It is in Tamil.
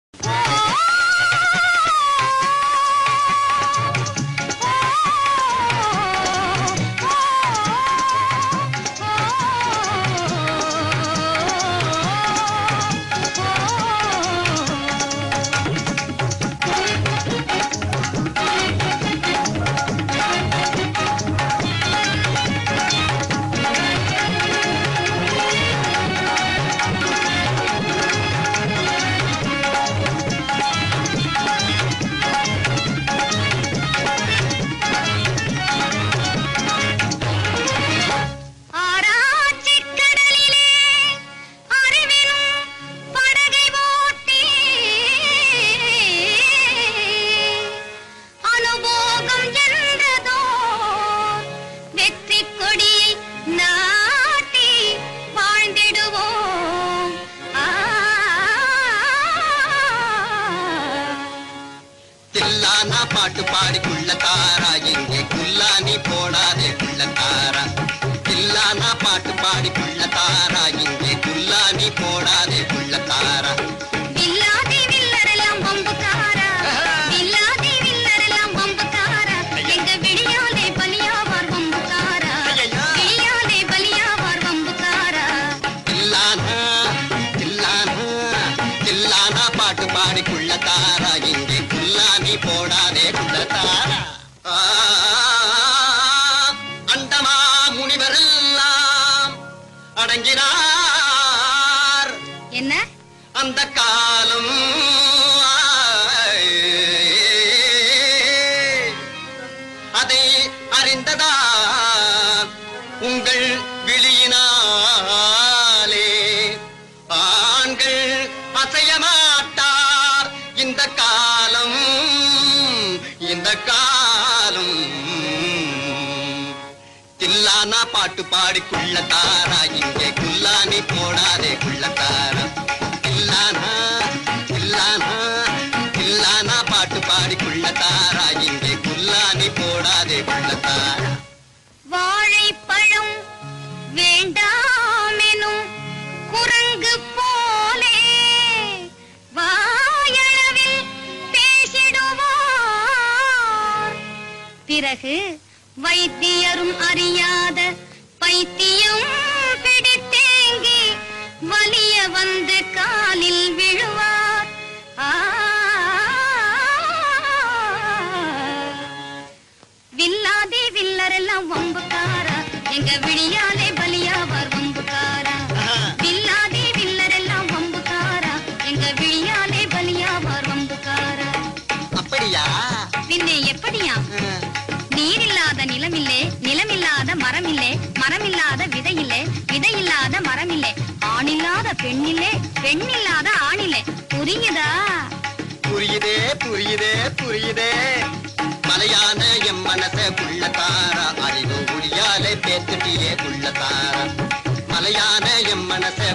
ஆராய்ச்சிக் கடலிலே அறிவினும் படகை ஓட்டி அனுபோகம் என்றதோ வெற்றி கொடியை நாட்டி வாழ்ந்திடுவோம் ஆ தில்லானா பாட்டு பாடி குள்ள தாரா இங்கே குல்லானி போடாதே குள்ள தாரா தில்லானா பாட்டு பாடி குள்ள தாரா இங்கே குல்லானி போடாதே குள்ள தாரா வில்லாதி வில்லரெல்லாம் வம்புக்காரா வில்லாதி வில்லரெல்லாம் வம்புக்காரா எங்க விடியாலே பலியாவார் வம்புக்காரா விடியாலே பலியாவார் வம்புக்காரா தில்லானா தில்லானா தில்லானா பாட்டு பாடி குள்ள தாரா இங்கே குல்லானி போடாதே குள்ள தாரா ஆ, அண்டமா முனிவரெல்லாம் அடங்கினார் என்ன அந்த காலம் அதை அறிந்ததா உங்கள் விழியினாலே ஆண்கள் அசைய மாட்டார் இந்த காலம் இந்த காலம் தில்லானா பாட்டு பாடி குள்ள தாரா இங்கே குல்லானி போடாதே குள்ள தாரா தில்லானா தில்லானா தில்லானா பாட்டு பாடி குள்ள தாரா இங்கே குல்லானி போடாதே குள்ள தாரா வாழைப்பழம் வேண்டாமெனும் குரங்கு போலே வாயளவில் பேசிடுவார் பிறகு வைத்தியரும் அறியாத பைத்தியம் பிடித்தேங்கி வலிய வந்து காலில் விழுவார் ஆ வில்லாதே வில்லரெல்லாம் வம்புக்காரா எங்க விழியாலே பலியாவார் வம்புக்காரா வில்லாதே வில்லரெல்லாம் வம்புக்காரா எங்க விழியாலே பலியாவார் வம்புக்காரா அப்படியா பின்னே எப்படியா அஹ், நீரில்லாத நிலமில்லே நிலமில்லாத மரமில்லே மரமில்லாத விதையில்லே விதையில்லாத மரமில்லே ஆணில்லாத பெண்ணில்லே பெண்ணில்லாத ஆணில்லே புரியுதா புரியுதே புரியுதே புரியுதே மலையான எம் மனச புள்ள தாரா அறிவு ஒளியாலே பேத்துட்டியே புள்ள தாரா மலையான எம் மனச